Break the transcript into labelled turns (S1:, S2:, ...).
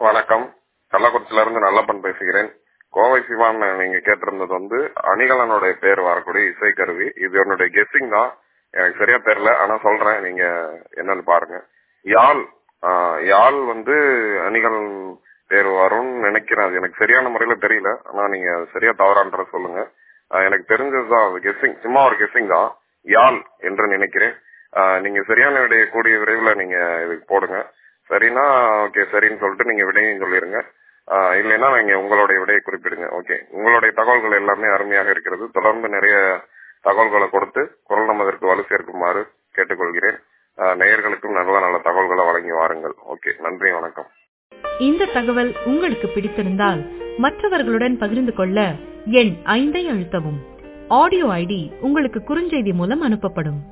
S1: வணக்கம் கள்ளக்குறிச்சியில இருந்து நல்லப்பன் பேசுகிறேன் கோவை சிவான் நீங்க கேட்டிருந்தது வந்து அணிகலனுடைய பேர் வரக்கூடிய இசைக்கருவி இது என்னுடைய கெஸ்ஸிங் தான் எனக்கு சரியா தெரியல ஆனா சொல்றேன் நீங்க என்னன்னு பாருங்க யாழ் ஆஹ், யாழ் வந்து அணிகலன் பேர் வரும்னு நினைக்கிறேன் அது எனக்கு சரியான முறையில தெரியல ஆனா நீங்க சரியா தவறான்ற சொல்லுங்க ஆஹ், எனக்கு தெரிஞ்சதுதான் அது கெஸ்ஸிங் சும்மா ஒரு கெஸ்ஸிங் தான் யாழ் என்று நினைக்கிறேன் ஆஹ், நீங்க சரியான விடையை கூடிய விரைவில் நீங்க இதுக்கு போடுங்க சரின்னா ஓகே சரின்னு சொல்லிட்டு நீங்க விடையும் சொல்லிருங்க ஆஹ் இல்லைன்னா நீங்க உங்களுடைய விடையை குறிப்பிடுங்க ஓகே உங்களுடைய தகவல்கள் எல்லாமே அருமையாக இருக்கிறது தொடர்ந்து நிறைய தகவல்களை கொடுத்து குரல் நமதற்கு வலு சேர்க்குமாறு கேட்டுக்கொள்கிறேன் ஆஹ் நேயர்களுக்கும் நல்ல நல்ல தகவல்களை வழங்கி வாருங்கள் ஓகே நன்றி வணக்கம்
S2: இந்த தகவல் உங்களுக்கு பிடித்திருந்தால் மற்றவர்களுடன் பகிர்ந்து கொள்ள எண் ஐந்தை அழுத்தவும் ஆடியோ ஐடி உங்களுக்கு குறுஞ்செய்தி மூலம் அனுப்பப்படும்